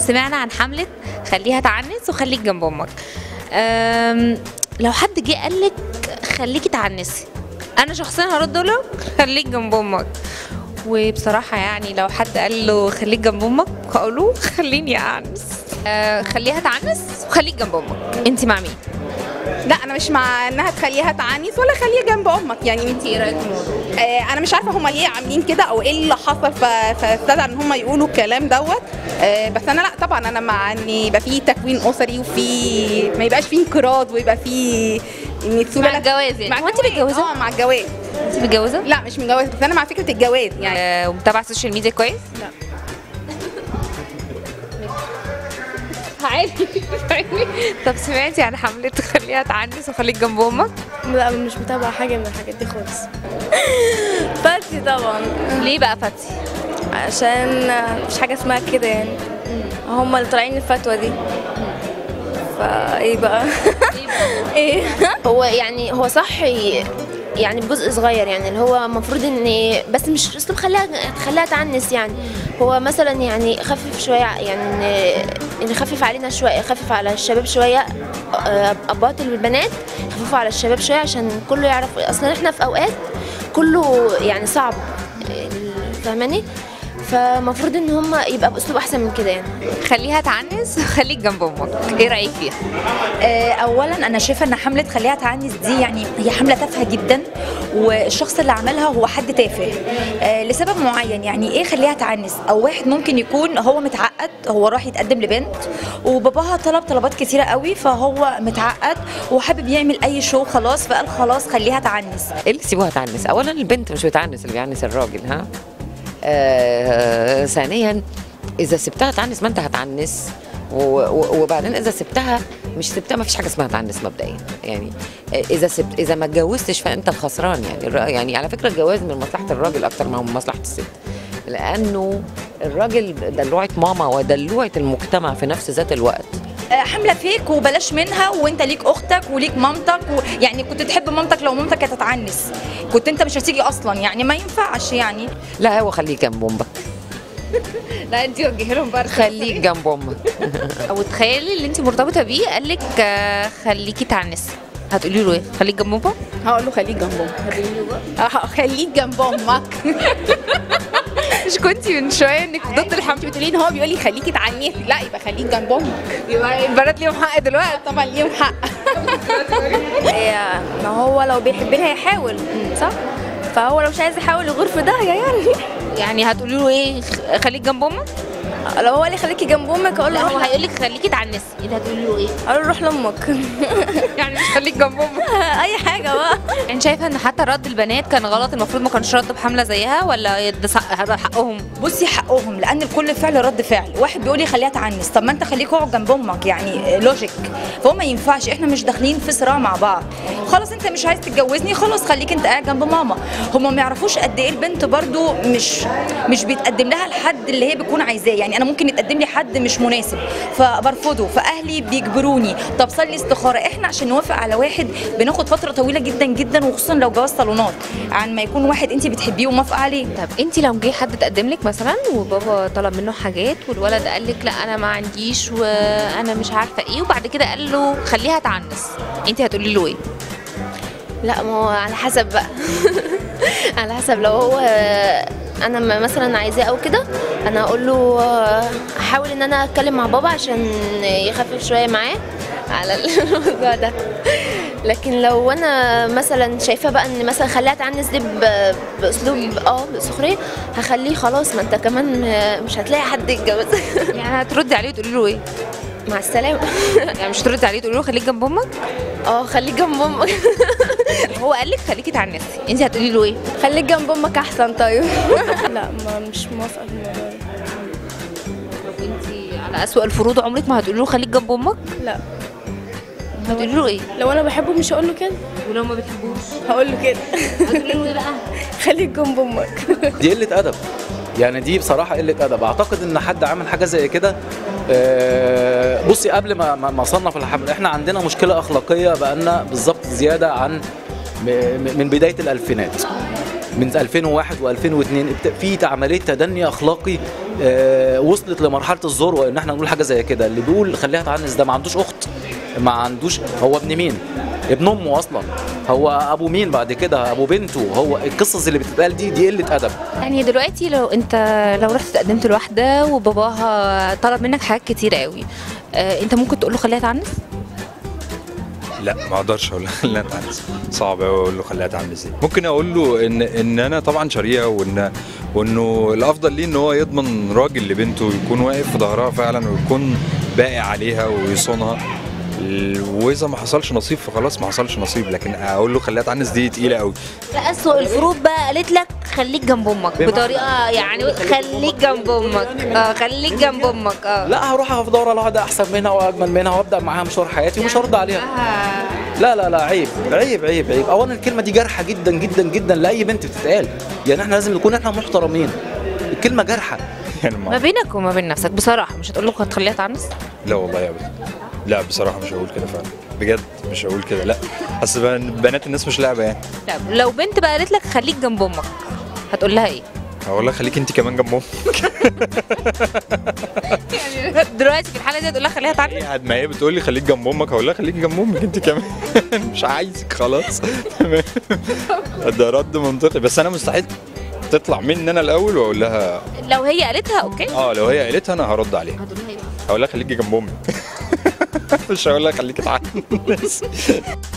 سمعنا عن حمله خليها تعنس وخليك جنب امك أم، لو حد جه قال لك خليكي تعنسي انا شخصيا هرد له خليك جنب امك وبصراحة يعني لو حد قال له خليك جنب امك هقول له خليني اعنس أه خليها تعنس وخليك جنب امك انت مع مين؟ لا انا مش مع انها تخليها تعنيس ولا خليها جنب امك يعني انت ايه رايك في الموضوع؟ آه انا مش عارفه هما ليه عاملين كده او ايه اللي حصل ف- فابتدى ان هما يقولوا الكلام دوت آه بس انا لا طبعا انا مع ان يبقى في تكوين اسري وفي ما يبقاش في انقراض ويبقى في ان السهوله مع الجواز يعني. مع هو انت الجواز. متجوزة؟ اه مع الجواز انت متجوزة؟ لا مش متجوزه بس انا مع فكره الجواز يعني أه ومتابعة السوشيال ميديا كويس؟ لا. عادي طب سمعتي عن حملة خليها تعنس وخليك جنب امك؟ لا مش متابعة حاجة من الحاجات دي خالص فاتي طبعا ليه بقى فاتي؟ عشان مش حاجة اسمها كده يعني هم اللي طالعين الفتوى دي فايه بقى ايه هو يعني هو صح ي- يعني بجزء صغير يعني اللي هو المفروض ان بس مش اسلوب خليها خليها تعنس يعني هو مثلا يعني خفف شويه يعني ان ان يخفف علينا شويه يخفف على الشباب شويه آه، اباط البنات يخففوا على الشباب شويه عشان كله يعرف اصلا احنا في اوقات كله يعني صعب فاهماني فمفروض ان هم يبقى باسلوب احسن من كده يعني خليها تعنس وخليك جنب امك ايه رايك فيها؟ آه، اولا انا شايفه ان حمله خليها تعنس دي يعني هي حمله تافهه جدا والشخص اللي عملها هو حد تافه آه، لسبب معين يعني ايه خليها تعنس او واحد ممكن يكون هو متعقد هو راح يتقدم لبنت وباباها طلب طلبات كتيره قوي فهو متعقد وحابب يعمل اي شو خلاص فقال خلاص خليها تعنس ايه اللي سيبوها تعنس اولا البنت مش بتعنس اللي بيعنس الراجل ها آه ثانيا اذا سبتها تعنس ما انت هتعنس و- و- وبعدين اذا سبتها مش سبتها ما فيش حاجه اسمها تعنس مبدئيا يعني آه، اذا سبت اذا ما اتجوزتش فانت الخسران يعني الر- يعني على فكره الجواز من مصلحه الراجل اكتر ما هو من مصلحه الست لانه الراجل دلوعه ماما ودلوعه المجتمع في نفس ذات الوقت آه، حمله فيك وبلاش منها وانت ليك اختك وليك مامتك و... يعني كنت تحب مامتك لو مامتك كانت هتعنس كنت انت مش هتيجي اصلا يعني ما ينفعش يعني لا هو خليك جنب امك لا انت وجهي لهم بقى خليك جنب امك او تخيلي اللي انت مرتبطه بيه قال لك آه، خليكي تعنسي هتقولي له ايه؟ خليك جنب امك؟ هقول له خليك جنب امك آه، خليك جنب امك مش كنتي من شويه انك ضد انت الحمل بتقولي ان هو بيقول لي خليكي تعنيسي لا يبقى خليك جنب امك يبقى البنات ليهم حق دلوقتي طبعا ليهم حق هي ما هو لو بيحبني هيحاول صح فهو لو مش عايز يحاول يغور في داهية يعني يعني هتقولي له ايه خ- خليك جنب امك؟ لو هو اللي خليكي جنب امك اقول لا له هو روح هيقول لك خليكي تعنسي انت هتقولي له ايه؟ اقول له روح لامك يعني مش خليك جنب امك اي حاجة بقى يعني شايفه ان حتى رد البنات كان غلط المفروض ما كانش رد بحمله زيها ولا ده صح- حقهم؟ بصي حقهم لان لكل فعل رد فعل واحد بيقول لي خليها تعنس طب ما انت خليك اقعد جنب امك يعني لوجيك فهو ما ينفعش احنا مش داخلين في صراع مع بعض خلاص انت مش عايز تتجوزني خلاص خليك انت قاعد جنب ماما هم ما يعرفوش قد ايه البنت برضو مش مش بيتقدم لها الحد اللي هي بتكون عايزاه يعني انا ممكن يتقدم لي حد مش مناسب فبرفضه فاهلي بيجبروني طب صلي استخاره احنا عشان نوافق على واحد بناخد فتره طويله جدا جدا وخصوصا لو جواز صالونات عن ما يكون واحد انت بتحبيه وموافقه عليه طب انت لو جه حد تقدم لك مثلا وبابا طلب منه حاجات والولد قال لك لا انا ما عنديش وانا مش عارفه ايه وبعد كده قال له خليها تعنس انت هتقولي له ايه لا ما هو على حسب بقى على حسب لو هو انا م- مثلا عايزاه او كده انا هقول له احاول ان انا اتكلم مع بابا عشان يخفف شويه معاه على الموضوع ده لكن لو انا مثلا شايفه بقى ان مثلا خليها تعنس دي ب- باسلوب اه بسخريه هخليه خلاص ما انت كمان مش هتلاقي حد يتجوز يعني هتردي عليه وتقولي له ايه مع السلامه يعني مش تردي عليه تقولي له خليك جنب امك اه خليك جنب امك هو قال لك خليكي تعنسي انت هتقولي له ايه خليك جنب امك احسن طيب لا ما مش موافقة في الموضوع ده طب انت على اسوأ الفروض عمرك ما هتقولي له خليك جنب امك لا هتقولي له ايه لو انا بحبه مش هقول له كده ولو ما بتحبوش هقول له كده هتقولي له ايه بقى خليك جنب امك دي قله ادب يعني دي بصراحه قله ادب اعتقد ان حد عمل حاجه زي كده آه، بصي قبل ما ما ما اصنف الحمل احنا عندنا مشكله اخلاقيه بقالنا بالظبط زياده عن م- م- من بدايه الالفينات من 2001 و2002 في عمليه تدني اخلاقي آه، وصلت لمرحله الذروه ان احنا نقول حاجه زي كده اللي بيقول خليها تعنس ده ما عندوش اخت ما عندوش هو ابن مين ابن امه اصلا هو ابو مين بعد كده ابو بنته هو القصص اللي بتتقال دي دي قله ادب يعني دلوقتي لو انت لو رحت اتقدمت لواحده وباباها طلب منك حاجات كتير قوي آه انت ممكن تقول له خليها تعنس لا ما اقدرش اقول له خليها تعنس صعب قوي اقول له خليها تعنس دي ممكن اقول له ان ان انا طبعا شاريها وان وانه الافضل ليه ان هو يضمن راجل لبنته يكون واقف في ظهرها فعلا ويكون باقي عليها ويصونها ال- واذا ما حصلش نصيب فخلاص ما حصلش نصيب لكن اقول له خليها تعنس دي تقيله قوي لا اسوء الفروض بقى قالت لك خليك جنب امك بطريقه يعني خليك جنب امك اه خليك جنب امك اه لا هروح ادور على واحده احسن منها واجمل منها وابدا معاها مشوار حياتي ومش هرد عليها لا لا لا عيب عيب عيب عيب اولا الكلمه دي جارحه جدا جدا جدا لاي بنت بتتقال يعني احنا لازم نكون احنا محترمين الكلمه جارحه يعني ما ما بينك وما بين نفسك بصراحه مش هتقول له هتخليها تعنس لا والله ابدا لا بصراحه مش هقول كده فعلا بجد مش هقول كده لا اصل بن- بنات الناس مش لعبه يعني لا لو بنت بقى قالت لك خليك جنب امك هتقول لها ايه هقول لها خليك انت كمان جنبهم دلوقتي في الحاله دي هتقول لها خليها تعنس قاعد ما هي بتقول لي خليك جنب امك هقول لها خليك جنب امك انت كمان مش عايزك خلاص تمام ده رد منطقي بس انا مستحيل تطلع مني انا الاول واقول لها لو هي قالتها اوكي اه لو هي قالتها انا هرد عليها هتقول لها ايه هقول لها خليكي جنب امي مش هقول لها خليكي تعالي